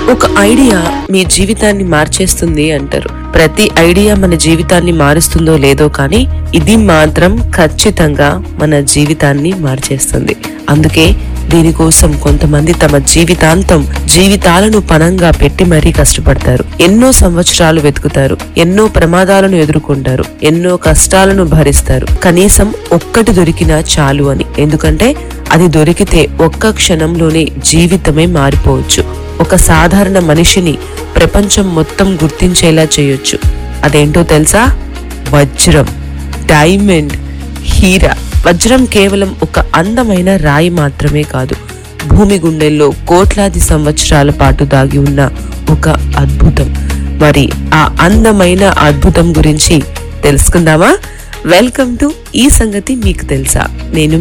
ఒక ఐడియా మీ జీవితాన్ని మార్చేస్తుంది అంటారు ప్రతి ఐడియా మన జీవితాన్ని మారుస్తుందో లేదో కానీ ఇది మాత్రం ఖచ్చితంగా మన జీవితాన్ని మార్చేస్తుంది అందుకే దీనికోసం కొంతమంది తమ జీవితాంతం జీవితాలను పనంగా పెట్టి మరీ కష్టపడతారు ఎన్నో సంవత్సరాలు వెతుకుతారు ఎన్నో ప్రమాదాలను ఎదుర్కొంటారు ఎన్నో కష్టాలను భరిస్తారు కనీసం ఒక్కటి దొరికినా చాలు అని ఎందుకంటే అది దొరికితే ఒక్క క్షణంలోనే జీవితమే మారిపోవచ్చు ఒక సాధారణ మనిషిని ప్రపంచం మొత్తం గుర్తించేలా చేయొచ్చు అదేంటో తెలుసా వజ్రం డైమండ్ హీరా వజ్రం కేవలం ఒక అందమైన రాయి మాత్రమే కాదు భూమి గుండెల్లో కోట్లాది సంవత్సరాల పాటు దాగి ఉన్న ఒక అద్భుతం మరి ఆ అందమైన అద్భుతం గురించి తెలుసుకుందామా వెల్కమ్ టు ఈ సంగతి మీకు తెలుసా నేను